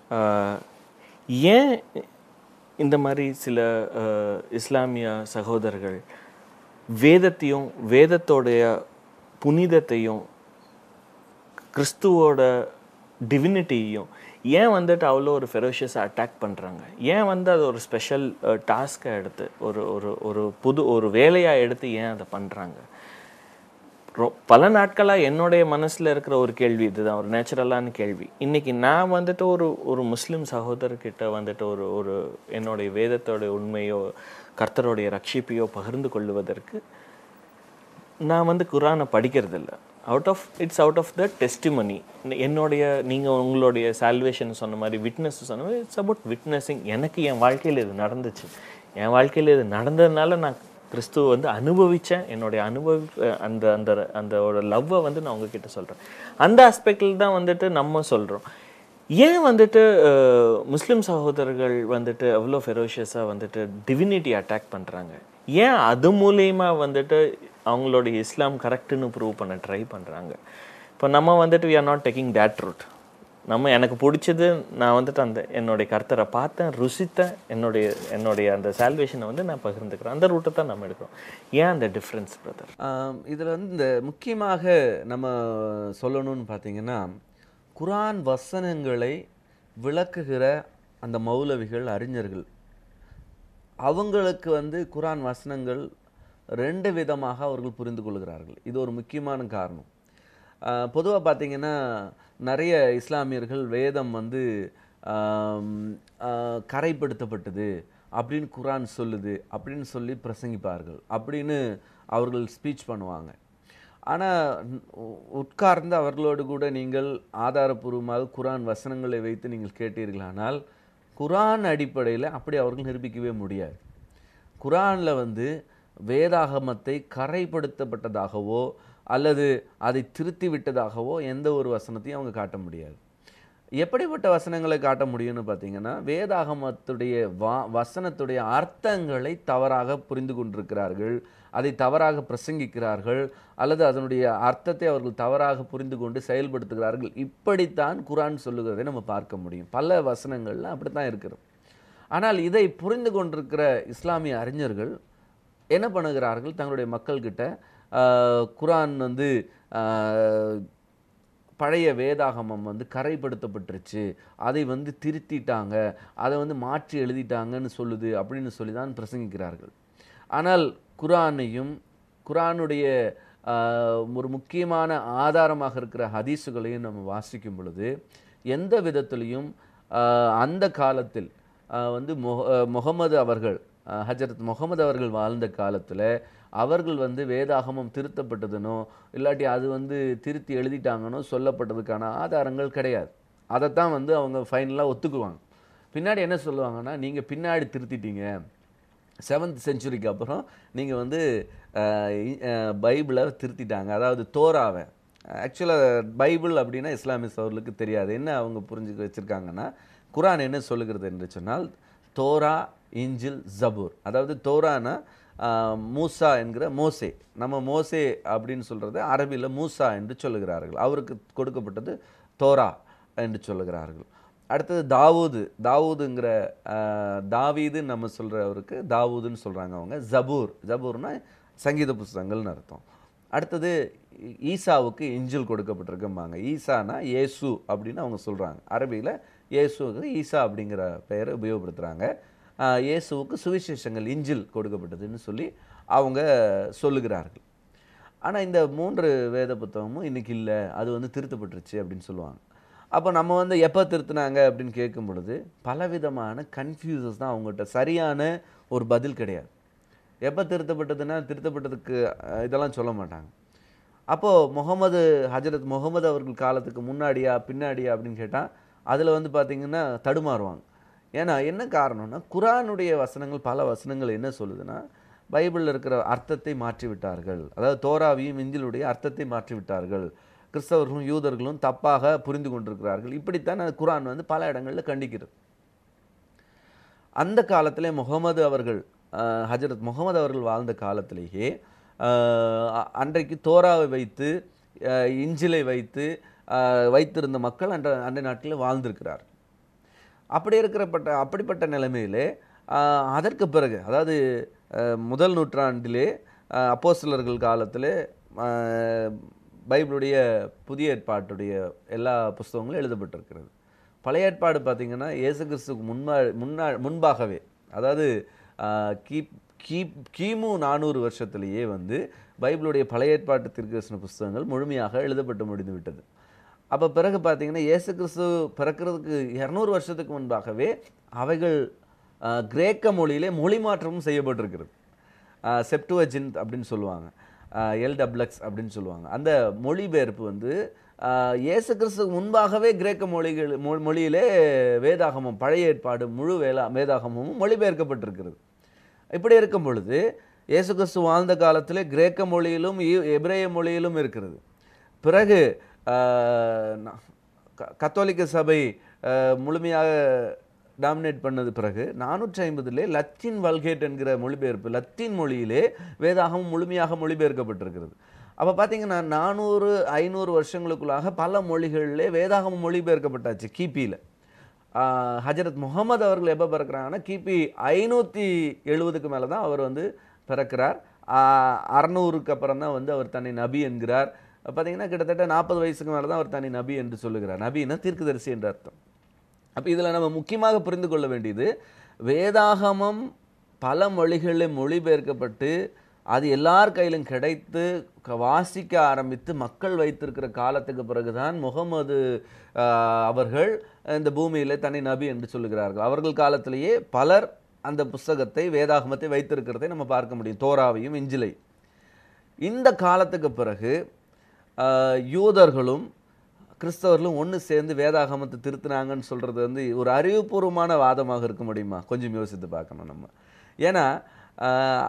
ஆஹ், ஏன் இந்த மாதிரி சில ஆஹ், இஸ்லாமிய சகோதரர்கள் வேதத்தையும் வேதத்தோடைய புனிதத்தையும் கிறிஸ்துவோட டிவினிட்டியையும் ஏன் வந்துட்டு அவ்வளோ ஒரு ஃபெரோஷியஸாக அட்டாக் பண்ணுறாங்க ஏன் வந்து அது ஒரு ஸ்பெஷல் டாஸ்க்கை எடுத்து ஒரு ஒரு ஒரு புது ஒரு வேலையாக எடுத்து ஏன் அதை பண்ணுறாங்க பல நாட்களாக என்னுடைய மனசில் இருக்கிற ஒரு கேள்வி இதுதான் ஒரு நேச்சுரலான கேள்வி இன்னைக்கு நான் வந்துட்டு ஒரு ஒரு முஸ்லீம் சகோதரர்கிட்ட வந்துட்டு ஒரு ஒரு என்னுடைய வேதத்தோட உண்மையோ கர்த்தருடைய ரட்சிப்பையோ பகிர்ந்து கொள்வதற்கு நான் வந்து குரானை படிக்கிறது இல்ல out of its out of the testimony என்னுடைய நீங்கள் உங்களுடைய சால்வேஷன் சொன்ன மாதிரி விட்னஸ் சொன்ன மாதிரி இட்ஸ் அபவுட் விட்னஸிங் எனக்கு என் வாழ்க்கையில் இது நடந்துச்சு என் வாழ்க்கையில் இது நடந்ததுனால நான் கிறிஸ்துவ வந்து அனுபவித்தேன் என்னுடைய அனுபவி அந்த அந்த அந்த ஒரு லவ்வை வந்து நான் உங்ககிட்ட சொல்கிறேன் அந்த ஆஸ்பெக்டில் தான் வந்துட்டு நம்ம சொல்கிறோம் ஏன் வந்துட்டு அஹ், முஸ்லிம் சகோதரர்கள் வந்துட்டு அவ்வளோ ஃபெரோஷியஸாக வந்துட்டு டிவினிட்டி அட்டாக் பண்ணுறாங்க ஏன் அது மூலயமா வந்துட்டு அவங்களுடைய இஸ்லாம் கரெக்டுன்னு ப்ரூவ் பண்ண ட்ரை பண்ணுறாங்க இப்போ நம்ம வந்துட்டு we are not taking that route நம்ம எனக்கு பிடிச்சது நான் வந்துட்டு அந்த என்னுடைய கர்த்தரை பார்த்தேன் ருசித்தேன் என்னுடைய என்னுடைய அந்த சால்வேஷனை வந்து நான் பகிர்ந்துக்கிறேன் அந்த ரூட்டை தான் நம்ம எடுக்கிறோம் ஏன் அந்த டிஃப்ரென்ஸ் பிரதர் ஆம், இதுல வந்து இந்த முக்கியமாக நம்ம சொல்லணும்னு பார்த்தீங்கன்னா குரான் வசனங்களை விளக்குகிற அந்த மௌலவிகள் அறிஞர்கள் அவங்களுக்கு வந்து குரான் வசனங்கள் ரெண்டு விதமாக அவர்கள் புரிந்து கொள்கிறார்கள் இது ஒரு முக்கியமான காரணம் பொதுவாக பார்த்தீங்கன்னா நிறைய இஸ்லாமியர்கள் வேதம் வந்து ஆம், ஆ, கரைப்படுத்தப்பட்டது அப்படின்னு குரான் சொல்லுது அப்படின்னு சொல்லி பிரசங்கிப்பார்கள் அப்படின்னு அவர்கள் ஸ்பீச் பண்ணுவாங்க ஆனால் உட்கார்ந்து அவர்களோடு கூட நீங்கள் ஆதாரபூர்வமாக குரான் வசனங்களை வைத்து நீங்கள் கேட்டீர்களானால் குரான் அடிப்படையில் அப்படி அவர்கள் நிரூபிக்கவே முடியாது குரானில் வந்து வேதாகமத்தை கரைப்படுத்தப்பட்டதாகவோ அல்லது அதை திருத்தி விட்டதாகவோ எந்த ஒரு வசனத்தையும் அவங்க காட்ட முடியாது எப்படிப்பட்ட வசனங்களை காட்ட முடியும்னு பார்த்தீங்கன்னா வேதாகமத்துடைய வா வசனத்துடைய அர்த்தங்களை தவறாக புரிந்து கொண்டிருக்கிறார்கள் அதை தவறாக பிரசங்கிக்கிறார்கள் அல்லது அதனுடைய அர்த்தத்தை அவர்கள் தவறாக புரிந்து கொண்டு செயல்படுத்துகிறார்கள் இப்படித்தான் குரான் சொல்லுகிறதை நம்ம பார்க்க முடியும் பல வசனங்கள்ல அப்படித்தான் இருக்கிறது ஆனால் இதை புரிந்து கொண்டிருக்கிற இஸ்லாமிய அறிஞர்கள் என்ன பண்ணுகிறார்கள் தங்களுடைய மக்கள்கிட்ட ஆஹ், குரான் வந்து ஆஹ், பழைய வேதாகமம் வந்து கரைப்படுத்தப்பட்டுருச்சு அதை வந்து திருத்திட்டாங்க அதை வந்து மாற்றி எழுதிட்டாங்கன்னு சொல்லுது அப்படின்னு சொல்லி தான் பிரசங்கிக்கிறார்கள் ஆனால் குரானையும் குரானுடைய ஆஹ், ஒரு முக்கியமான ஆதாரமாக இருக்கிற ஹதீஸுகளையும் நம்ம வாசிக்கும் பொழுது எந்த விதத்திலையும் ஆஹ், அந்த காலத்தில் ஆஹ், வந்து முக ஆஹ், முகமது அவர்கள் ஆஹ், ஹஜரத் முகமது அவர்கள் வாழ்ந்த காலத்தில் அவர்கள் வந்து வேதாகமம் திருத்தப்பட்டதுனோ இல்லாட்டி அது வந்து திருத்தி எழுதிட்டாங்கன்னோ சொல்லப்பட்டதுக்கான ஆதாரங்கள் கிடையாது அதைத்தான் வந்து அவங்க ஃபைனலாக ஒத்துக்குவாங்க பின்னாடி என்ன சொல்லுவாங்கன்னா நீங்கள் பின்னாடி திருத்திட்டீங்க செவன்த் செஞ்சுரிக்கு அப்புறம் நீங்கள் வந்து அஹ், இ- அஹ், பைபிளை திருத்திட்டாங்க அதாவது தோராவை ஆக்சுவலாக பைபிள் அப்படின்னா இஸ்லாமிய அவர்களுக்கு தெரியாது என்ன அவங்க புரிஞ்சு வச்சுருக்காங்கன்னா குரான் என்ன சொல்லுகிறது என்று சொன்னால் தோரா இஞ்சில் ஜபூர் அதாவது தோரானா ஆஹ், மூசா என்கிற மோசே நம்ம மோசே அப்படின்னு சொல்கிறது அரபியில் மூசா என்று சொல்லுகிறார்கள் அவருக்கு கொடுக்கப்பட்டது தோரா என்று சொல்லுகிறார்கள் அடுத்தது தாவூது தாவூதுங்கிற ஆஹ், தாவீதுன்னு நம்ம சொல்கிறவருக்கு தாவூதுன்னு சொல்கிறாங்க அவங்க ஜபூர் ஜபூர்னா சங்கீத புஸ்தகங்கள்னு அர்த்தம் அடுத்தது ஈ- ஈசாவுக்கு இஞ்சில் கொடுக்கப்பட்டிருக்கும்பாங்க ஈசானா இயேசு அப்படின்னு அவங்க சொல்கிறாங்க அரபியில் இயேசுவுக்கு ஈசா அப்படிங்கிற பெயரை உபயோகப்படுத்துகிறாங்க ஆஹ், இயேசுவுக்கு சுவிசேஷங்கள் இஞ்சில் கொடுக்கப்பட்டதுன்னு சொல்லி அவங்க சொல்லுகிறார்கள் ஆனால் இந்த மூன்று வேத புத்தகமும் இன்னைக்கு இல்லை அது வந்து திருத்தப்பட்டுருச்சு அப்படின்னு சொல்லுவாங்க அப்போ நம்ம வந்து எப்போ திருத்துனாங்க அப்படின்னு கேட்கும் பொழுது பலவிதமான கன்ஃபியூசஸ் தான் அவங்ககிட்ட சரியான ஒரு பதில் கிடையாது எப்போ திருத்தப்பட்டதுன்னா திருத்தப்பட்டதுக்கு அஹ், இதெல்லாம் சொல்ல மாட்டாங்க அப்போது முகமது ஹஜரத் முகமது அவர்கள் காலத்துக்கு முன்னாடியா பின்னாடியா அப்படின்னு கேட்டால் அதில் வந்து பார்த்திங்கன்னா தடுமாறுவாங்க ஏன்னா என்ன காரணம்னா குரானுடைய வசனங்கள் பல வசனங்கள் என்ன சொல்லுதுன்னா பைபிளில் இருக்கிற அர்த்தத்தை மாற்றி விட்டார்கள் அதாவது தோராவையும் இஞ்சிலுடைய அர்த்தத்தை மாற்றி விட்டார்கள் கிறிஸ்தவர்களும் யூதர்களும் தப்பாக புரிந்து கொண்டிருக்கிறார்கள் இப்படித்தான் அந்த குரான் வந்து பல இடங்களில் கண்டிக்கிறது அந்த காலத்திலே முகமது அவர்கள் அஹ், ஹஜரத் முகமது அவர்கள் வாழ்ந்த காலத்திலேயே அஹ், அ- அன்றைக்கு தோராவை வைத்து அஹ், இஞ்சிலை வைத்து அஹ், வைத்திருந்த மக்கள் அன்ற அன்றைய நாட்டில் வாழ்ந்திருக்கிறார் அப்படி இருக்கிறப்பட்ட அப்படிப்பட்ட நிலைமையிலே ஆஹ், அதற்கு பிறகு அதாவது ஆஹ், முதல் நூற்றாண்டிலே ஆஹ், அப்போஸ்தலர்கள் காலத்திலே ஆஹ், பைபிளுடைய புதிய ஏற்பாட்டுடைய எல்லா புஸ்தகங்களும் எழுதப்பட்டிருக்கிறது பழைய ஏற்பாடு பார்த்தீங்கன்னா இயேசு கிறிஸ்துக்கு முன்பா முன்னா முன்பாகவே அதாவது ஆஹ், கீ கீ கிமு நானூறு வருஷத்திலேயே வந்து பைபிளுடைய பழைய ஏற்பாட்டு திருக்கரசன புஸ்தகங்கள் முழுமையாக எழுதப்பட்டு முடிந்து விட்டது அப்போ பிறகு பார்த்தீங்கன்னா இயேசு கிறிஸ்து பிறக்கிறதுக்கு இரநூறு வருஷத்துக்கு முன்பாகவே அவைகள் ஆஹ், கிரேக்க மொழியிலே மொழி மாற்றமும் செய்யப்பட்டிருக்கிறது செப்டுவஜின்த் அப்படின்னு சொல்லுவாங்க எல்டப்ளக்ஸ் அப்படின்னு சொல்லுவாங்க அந்த மொழிபெயர்ப்பு வந்து ஆஹ், இயேசு கிறிஸ்துக்கு முன்பாகவே கிரேக்க மொழிகள் மொ- மொழியிலே வேதாகமம் பழைய ஏற்பாடு முழு வேதா வேதாகமமும் மொழிபெயர்க்கப்பட்டிருக்கிறது இப்படி இருக்கும் பொழுது இயேசு கிறிஸ்து வாழ்ந்த காலத்திலே கிரேக்க மொழியிலும் ஈ- எபிரேய மொழியிலும் இருக்கிறது பிறகு ஆஹ், ந- க- கத்தோலிக்க சபை ஆஹ், முழுமையாக டாமினேட் பண்ணது பிறகு நானூற்றி ஐம்பதுலே லத்தீன் வல்கேட் என்கிற மொழிபெயர்ப்பு லத்தீன் மொழியிலே வேதாகமம் முழுமையாக மொழிபெயர்க்கப்பட்டிருக்கிறது அப்போ பார்த்தீங்கன்னா நானூறு ஐநூறு வருஷங்களுக்குள்ளாக பல மொழிகளிலே வேதாகமம் மொழிபெயர்க்கப்பட்டாச்சு கிபியில் ஹஜரத் முகமது அவர்கள் எப்போ பிறக்கிறாங்கன்னா கிபி ஐநூற்றி எழுபதுக்கு மேலே தான் அவர் வந்து பிறக்கிறார் ஆஹ் அறநூறுக்கு அப்புறம் தான் வந்து அவர் தன்னை நபி என்கிறார் பார்த்தீங்கன்னா கிட்டத்தட்ட நாற்பது வயசுக்கு மேலே தான் அவர் தன்னை நபி என்று சொல்லுகிறார் நபின்னா தீர்க்கதரிசி என்ற அர்த்தம் அப்போ இதில் நம்ம முக்கியமாக புரிந்து கொள்ள வேண்டியது வேதாகமம் பல மொழிகளில் மொழிபெயர்க்கப்பட்டு அது எல்லார் கையிலும் கிடைத்து க- வாசிக்க ஆரம்பித்து மக்கள் வைத்திருக்கிற காலத்துக்கு பிறகுதான் முகமது ஆஹ், அவர்கள் இந்த பூமியிலே தன்னை நபி என்று சொல்லுகிறார்கள் அவர்கள் காலத்திலேயே பலர் அந்த புஸ்தகத்தை வேதாகமத்தை வைத்திருக்கிறதை நம்ம பார்க்க முடியும் தோராவையும் இஞ்சிலை இந்த காலத்துக்கு பிறகு ஆஹ், யூதர்களும் கிறிஸ்தவர்களும் ஒன்று சேர்ந்து வேதாகமத்தை திருத்தினாங்கன்னு சொல்கிறது வந்து ஒரு அறிவுபூர்வமான வாதமாக இருக்க முடியுமா கொஞ்சம் யோசித்து பார்க்கணும் நம்ம ஏன்னா ஆஹ்,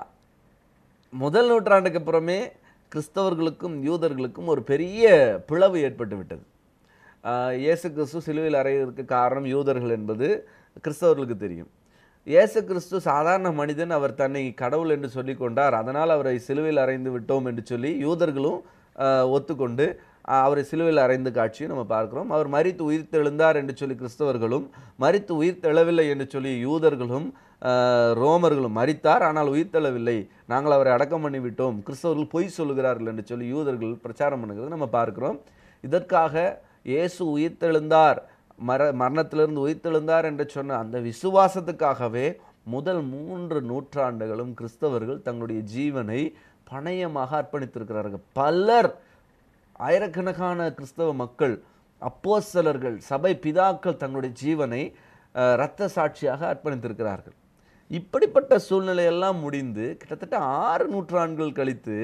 முதல் நூற்றாண்டுக்கு அப்புறமே கிறிஸ்தவர்களுக்கும் யூதர்களுக்கும் ஒரு பெரிய பிளவு ஏற்பட்டு விட்டது ஆஹ், இயேசு கிறிஸ்து சிலுவையில் அறையிறதுக்கு காரணம் யூதர்கள் என்பது கிறிஸ்தவர்களுக்கு தெரியும் இயேசு கிறிஸ்து சாதாரண மனிதன் அவர் தன்னை கடவுள் என்று சொல்லிக் கொண்டார் அதனால் அவரை சிலுவையில் அறைந்து விட்டோம் என்று சொல்லி யூதர்களும் ஆஹ், ஒத்துக்கொண்டு ஆஹ், அவரை சிலுவையில் அறைந்த காட்சியும் நம்ம பார்க்கிறோம் அவர் மரித்து உயிர்த்தெழுந்தார் என்று சொல்லி கிறிஸ்தவர்களும் மரித்து உயிர்த்தெழவில்லை என்று சொல்லி யூதர்களும் ஆஹ், ரோமர்களும் மரித்தார் ஆனால் உயிர்த்தெழவில்லை நாங்கள் அவரை அடக்கம் பண்ணி விட்டோம் கிறிஸ்தவர்கள் பொய் சொல்லுகிறார்கள் என்று சொல்லி யூதர்கள் பிரச்சாரம் பண்ணுகிறது நம்ம பார்க்கிறோம் இதற்காக இயேசு உயிர்த்தெழுந்தார் மர மரணத்திலிருந்து உயிர்த்தெழுந்தார் என்று சொன்ன அந்த விசுவாசத்துக்காகவே முதல் மூன்று நூற்றாண்டுகளும் கிறிஸ்தவர்கள் தங்களுடைய ஜீவனை பணயமாக அர்ப்பணித்திருக்கிறார்கள் பலர் ஆயிரக்கணக்கான கிறிஸ்தவ மக்கள் அப்போஸ்தலர்கள் சபை பிதாக்கள் தங்களுடைய ஜீவனை அஹ், இரத்த சாட்சியாக அர்ப்பணித்திருக்கிறார்கள் இப்படிப்பட்ட சூழ்நிலையெல்லாம் முடிந்து கிட்டத்தட்ட ஆறு நூற்றாண்டுகள் கழித்து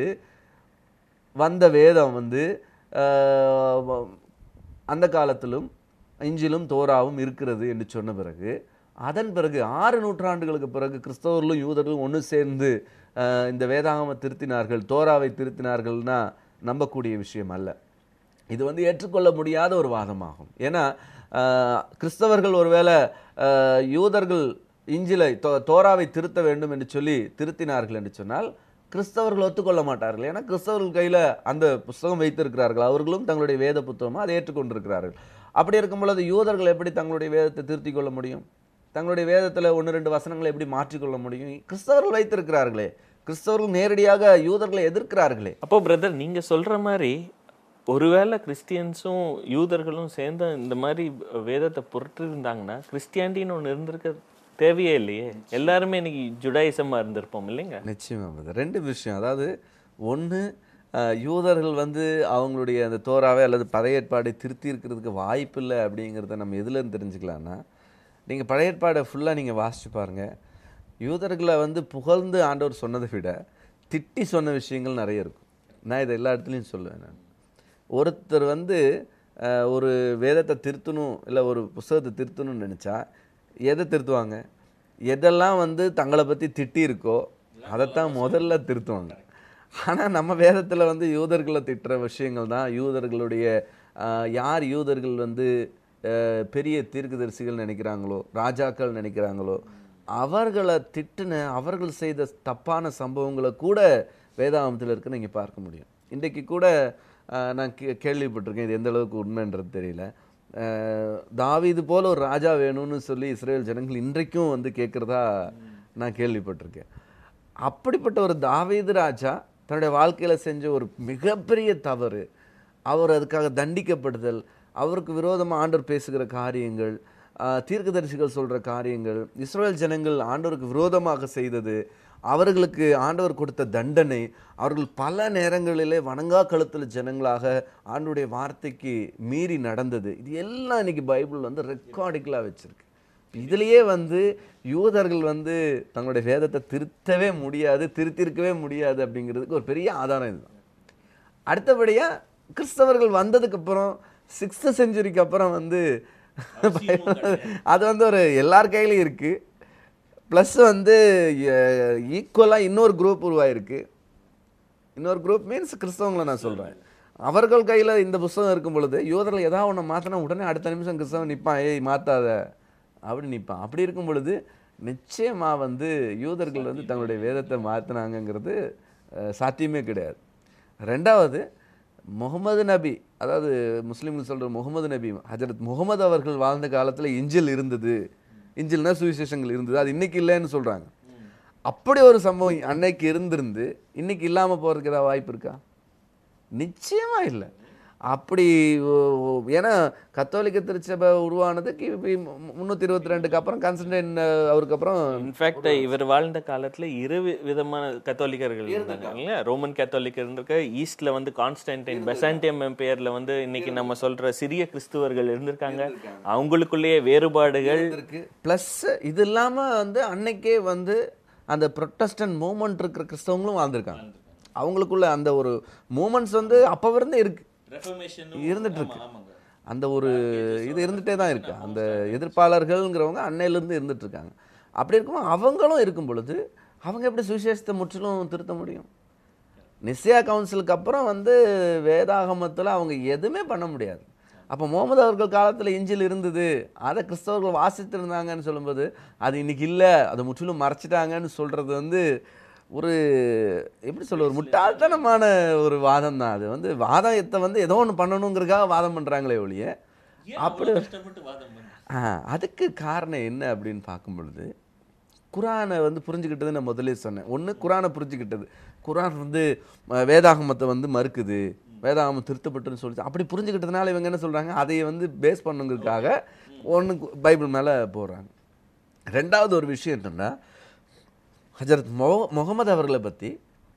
வந்த வேதம் வந்து அஹ், வ- அந்த காலத்திலும் இஞ்சிலும் தோராவும் இருக்கிறது என்று சொன்ன பிறகு அதன் பிறகு ஆறு நூற்றாண்டுகளுக்கு பிறகு கிறிஸ்தவர்களும் யூதர்களும் ஒன்று சேர்ந்து அஹ், இந்த வேதாகம திருத்தினார்கள் தோராவை திருத்தினார்கள்னா நம்பக்கூடிய விஷயம் அல்ல இது வந்து ஏற்றுக்கொள்ள முடியாத ஒரு வாதமாகும் ஏன்னா ஆஹ், கிறிஸ்தவர்கள் ஒருவேளை ஆஹ், யூதர்கள் இஞ்சிலை தோ தோராவை திருத்த வேண்டும் என்று சொல்லி திருத்தினார்கள் என்று சொன்னால் கிறிஸ்தவர்கள் ஒத்துக்கொள்ள மாட்டார்கள் ஏன்னா கிறிஸ்தவர்கள் கையில் அந்த புஸ்தகம் வைத்திருக்கிறார்கள் அவர்களும் தங்களுடைய வேத புத்தகமாக அதை ஏற்றுக்கொண்டிருக்கிறார்கள் அப்படி இருக்கும் பொழுது யூதர்கள் எப்படி தங்களுடைய வேதத்தை திருத்திக் கொள்ள முடியும் தங்களுடைய வேதத்தில் ஒன்று ரெண்டு வசனங்களை எப்படி மாற்றிக்கொள்ள முடியும் கிறிஸ்தவர்கள் வைத்திருக்கிறார்களே கிறிஸ்தவர்கள் நேரடியாக யூதர்களை எதிர்க்கிறார்களே அப்போ பிரதர் நீங்க சொல்ற மாதிரி ஒருவேளை கிறிஸ்டியன்ஸும் யூதர்களும் சேர்ந்து இந்த மாதிரி வேதத்தை புரட்டு இருந்தாங்கன்னா கிறிஸ்டியானிட்டின்னு ஒன்று இருந்திருக்க தேவையே இல்லையே எல்லாருமே இன்னைக்கு ஜுடாயிசமா இருந்திருப்போம் இல்லைங்க நிச்சயமா brother. ரெண்டு விஷயம் அதாவது ஒன்று யூதர்கள் வந்து அவங்களுடைய அந்த தோராவை அல்லது பழைய ஏற்பாடை திருத்தி இருக்கிறதுக்கு வாய்ப்பு இல்லை அப்படிங்கிறத நம்ம எதுலேருந்து தெரிஞ்சுக்கலாம்னா நீங்கள் பழைய ஏற்பாடை ஃபுல்லாக நீங்கள் வாசிச்சு பாருங்கள் யூதர்களை வந்து புகழ்ந்து ஆண்டவர் சொன்னதை விட திட்டி சொன்ன விஷயங்கள் நிறைய இருக்கும் நான் இதை எல்லா இடத்துலையும் சொல்லுவேன் நான் ஒருத்தர் வந்து அஹ், ஒரு வேதத்தை திருத்தணும் இல்லை ஒரு புஸ்தகத்தை திருத்தணும்னு நினச்சா எதை திருத்துவாங்க எதெல்லாம் வந்து தங்களை பற்றி திட்டி இருக்கோ அதைத்தான் முதல்ல திருத்துவாங்க ஆனால் நம்ம வேதத்தில் வந்து யூதர்களை திட்டுற விஷயங்கள் தான் யூதர்களுடைய அஹ், யார் யூதர்கள் வந்து அஹ், பெரிய தீர்க்கதரிசிகள் நினைக்கிறாங்களோ ராஜாக்கள் நினைக்கிறாங்களோ அவர்களை திட்டுன அவர்கள் செய்த தப்பான சம்பவங்களை கூட வேதாகமத்தில் இருக்குன்னு நீங்கள் பார்க்க முடியும் இன்றைக்கு கூட ஆஹ், நான் கே கேள்விப்பட்டிருக்கேன் இது எந்த அளவுக்கு உண்மைன்றது தெரியல அஹ், தாவீது போல ஒரு ராஜா வேணும்னு சொல்லி இஸ்ரேல் ஜனங்கள் இன்றைக்கும் வந்து கேட்குறதா நான் கேள்விப்பட்டிருக்கேன் அப்படிப்பட்ட ஒரு தாவீது ராஜா தன்னுடைய வாழ்க்கையில் செஞ்ச ஒரு மிகப்பெரிய தவறு அவர் அதுக்காக தண்டிக்கப்படுதல் அவருக்கு விரோதமாக ஆண்டவர் பேசுகிற காரியங்கள் ஆஹ், தீர்க்கதரிசிகள் சொல்கிற காரியங்கள் இஸ்ரேல் ஜனங்கள் ஆண்டவருக்கு விரோதமாக செய்தது அவர்களுக்கு ஆண்டவர் கொடுத்த தண்டனை அவர்கள் பல நேரங்களிலே வணங்கா கழுத்தில் ஜனங்களாக ஆண்டவருடைய வார்த்தைக்கு மீறி நடந்தது இது எல்லாம் இன்னைக்கு பைபிள் வந்து ரெக்கார்டிக்கலாக வச்சிருக்கு இதுலயே வந்து யூதர்கள் வந்து தங்களுடைய வேதத்தை திருத்தவே முடியாது திருத்திருக்கவே முடியாது அப்படிங்கிறதுக்கு ஒரு பெரிய ஆதாரம் இதுதான் அடுத்தபடியா கிறிஸ்தவர்கள் வந்ததுக்கு அப்புறம் சிக்ஸ்த் செஞ்சுரிக்கு அப்புறம் வந்து அது வந்து ஒரு எல்லார் கையிலையும் இருக்கு ப்ளஸ் வந்து ஈக்குவலாக இன்னொரு குரூப் உருவாயிருக்கு இன்னொரு குரூப் மீன்ஸ் கிறிஸ்தவங்களை நான் சொல்கிறேன் அவர்கள் கையில் இந்த புஸ்தகம் இருக்கும் பொழுது யூதர்கள் ஏதாவது ஒன்று மாற்றினா உடனே அடுத்த நிமிஷம் கிறிஸ்தவன் நிற்பான் ஏய் மாற்றாத அப்படி நிற்பான் அப்படி இருக்கும் பொழுது நிச்சயமாக வந்து யூதர்கள் வந்து தங்களுடைய வேதத்தை மாற்றினாங்கங்கிறது சாத்தியமே கிடையாது ரெண்டாவது முகமது நபி அதாவது முஸ்லீம்கள் சொல்கிற முகமது நபி ஹஜரத் முகமது அவர்கள் வாழ்ந்த காலத்தில் இஞ்சில் இருந்தது இஞ்சில்னா சுவிசேஷங்கள் இருந்தது அது இன்னைக்கு இல்லைன்னு சொல்கிறாங்க அப்படி ஒரு சம்பவம் அன்னைக்கு இருந்திருந்து இன்னைக்கு இல்லாமல் போகிறதுக்கு ஏதாவது வாய்ப்பு இருக்கா நிச்சயமா இல்லை அப்படி ஓ- ஓ- ஏன்னா கத்தோலிக்க திருச்சபை உருவானது கிபி முந்நூற்றி இருபத்தி ரெண்டுக்கு அப்புறம் கான்ஸ்டன்டைன் அவருக்கு அப்புறம் இன்ஃபேக்ட் இவர் வாழ்ந்த காலத்துல இரு வி- விதமான கத்தோலிக்கர்கள் இருந்தாங்க இல்லையா ரோமன் கத்தோலிக்கர் இருந்திருக்க ஈஸ்ட்ல வந்து கான்ஸ்டன்டைன் பெசாண்டியம் பேர்ல வந்து இன்னைக்கு நம்ம சொல்ற சிறிய கிறிஸ்துவர்கள் இருந்திருக்காங்க அவங்களுக்குள்ளேயே வேறுபாடுகள் இருக்கு ப்ளஸ் இது இல்லாமல் வந்து அன்னைக்கே வந்து அந்த ப்ரொட்டஸ்டன்ட் மூமெண்ட் இருக்கிற கிறிஸ்தவங்களும் வாழ்ந்திருக்காங்க அவங்களுக்குள்ள அந்த ஒரு மூமெண்ட்ஸ் வந்து அப்போ இருந்தே இருக்கு இருந்துட்டு இருக்கு அந்த ஒரு இது இருந்துட்டே தான் இருக்கு அந்த எதிர்ப்பாளர்கள்ங்கிறவங்க அன்னையிலேருந்து இருந்துட்டு இருக்காங்க அப்படி இருக்கும்போது அவங்களும் இருக்கும் பொழுது அவங்க எப்படி சுவிசேஷத்தை முற்றிலும் திருத்த முடியும் நிசியா கவுன்சிலுக்கு அப்புறம் வந்து வேதாகமத்தில் அவங்க எதுவுமே பண்ண முடியாது அப்போ முகமது அவர்கள் காலத்தில் இஞ்சில் இருந்தது அதை கிறிஸ்தவர்கள் வாசித்திருந்தாங்கன்னு சொல்லும்போது அது இன்னைக்கு இல்லை அதை முற்றிலும் மறைச்சிட்டாங்கன்னு சொல்கிறது வந்து ஒரு எப்படி சொல்ல ஒரு முட்டாள்தனமான ஒரு வாதம் தான் அது வந்து வாதத்தை வந்து ஏதோ ஒன்று பண்ணணுங்கிறதுக்காக வாதம் பண்ணுறாங்களே ஒழிய அப்படி ஆ, அதுக்கு காரணம் என்ன அப்படின்னு பார்க்கும் பொழுது குரானை வந்து புரிஞ்சுக்கிட்டது நான் முதல்ல சொன்னேன் ஒன்று குரானை புரிஞ்சுக்கிட்டது குரான் வந்து ம, வேதாகமத்தை வந்து மறுக்குது வேதாகமம் திருத்தப்பட்டுன்னு சொல்லி அப்படி புரிஞ்சுக்கிட்டதுனால இவங்க என்ன சொல்கிறாங்க அதை வந்து பேஸ் பண்ணுங்கிறதுக்காக ஒன்று பைபிள் மேலே போடுறாங்க ரெண்டாவது ஒரு விஷயம் என்னென்னா ஹஜரத் மொ முகமது அவர்களை பற்றி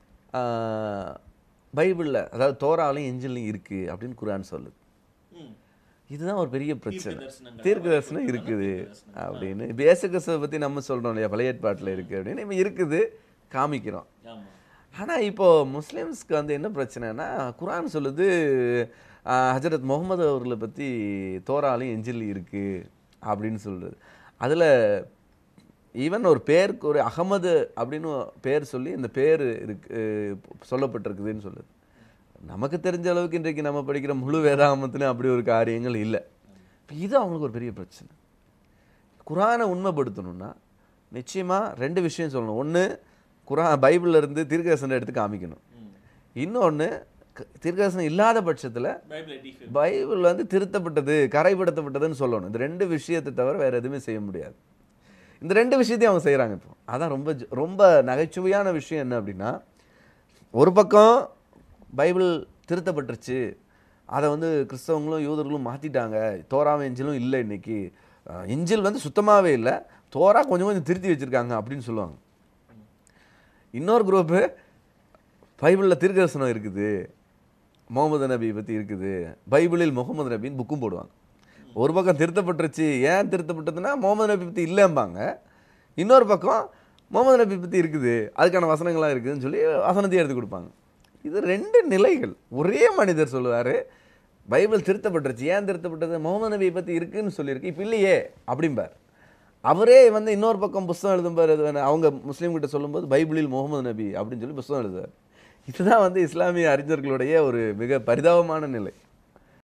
பைபிளில் அதாவது தோராலையும் எஞ்சிலையும் இருக்குது அப்படின்னு குரான் சொல்லுது இதுதான் ஒரு பெரிய பிரச்சனை தீர்க்க தரிசனம் இருக்குது அப்படின்னு இப்போ இயேசு கிறிஸ்துவை பற்றி நம்ம சொல்கிறோம் இல்லையா பழைய ஏற்பாட்டில் இருக்குது அப்படின்னு இப்போ இருக்குது காமிக்கிறோம் ஆனால் இப்போ முஸ்லிம்ஸ்க்கு வந்து என்ன பிரச்சனைனா குரான் சொல்லுது ஆஹ், ஹஜரத் முகமது அவர்களை பற்றி தோராலையும் எஞ்சில் இருக்குது அப்படின்னு சொல்லுது அதில் ஈவன் ஒரு பேருக்கு ஒரு அகமது அப்படின்னு பேர் சொல்லி இந்த பேர் இருக்கு அஹ் சொல்லப்பட்டிருக்குதுன்னு சொல்லுது நமக்கு தெரிஞ்ச அளவுக்கு இன்றைக்கு நம்ம படிக்கிற முழு வேதாகமத்துலையும் அப்படி ஒரு காரியங்கள் இல்லை இப்போ இது அவங்களுக்கு ஒரு பெரிய பிரச்சனை குரானை உண்மைப்படுத்தணும்னா நிச்சயமாக ரெண்டு விஷயம் சொல்லணும் ஒன்று குரா பைபிள்ல இருந்து தீர்க்கதரிசனம் எடுத்து காமிக்கணும் இன்னொன்று தீர்க்கதரிசனம் இல்லாத பட்சத்தில் பைபிள் வந்து திருத்தப்பட்டது கரைப்படுத்தப்பட்டதுன்னு சொல்லணும் இந்த ரெண்டு விஷயத்தை தவிர வேற எதுவுமே செய்ய முடியாது இந்த ரெண்டு விஷயத்தையும் அவங்க செய்கிறாங்க இப்போ அதான் ரொம்ப ஜ- ரொம்ப நகைச்சுவையான விஷயம் என்ன அப்படின்னா ஒரு பக்கம் பைபிள் திருத்தப்பட்டுருச்சு அதை வந்து கிறிஸ்தவங்களும் யூதர்களும் மாற்றிட்டாங்க தோராம இஞ்சிலும் இல்லை இன்னைக்கு அஹ், இஞ்சில் வந்து சுத்தமாகவே இல்லை தோரா கொஞ்சம் கொஞ்சம் திருத்தி வச்சுருக்காங்க அப்படின்னு சொல்லுவாங்க இன்னொரு குரூப்பு பைபிளில் தீர்க்கதரிசனம் இருக்குது முகமது நபி பற்றி இருக்குது பைபிளில் முகமது நபின்னு புக்கும் போடுவாங்க ஒரு பக்கம் திருத்தப்பட்டுருச்சு ஏன் திருத்தப்பட்டதுன்னா முகமது நபி பற்றி இல்லைம்பாங்க இன்னொரு பக்கம் முகமது நபி பற்றி இருக்குது அதுக்கான வசனங்கள்லாம் இருக்குதுன்னு சொல்லி வசனத்தையும் எடுத்து கொடுப்பாங்க இது ரெண்டு நிலைகள் ஒரே மனிதர் சொல்லுவார் பைபிள் திருத்தப்பட்டுருச்சு ஏன் திருத்தப்பட்டது முகமது நபியை பற்றி இருக்குன்னு சொல்லியிருக்கு இப்போ இல்லையே அப்படிம்பார் அவரே வந்து இன்னொரு பக்கம் புஸ்தகம் எழுதும்பார் அது வேணா- அவங்க முஸ்லீம் கிட்ட சொல்லும்போது பைபிளில் முகமது நபி அப்படின்னு சொல்லி புஸ்தகம் எழுதுவார் இதுதான் வந்து இஸ்லாமிய அறிஞர்களுடைய ஒரு மிக பரிதாபமான நிலை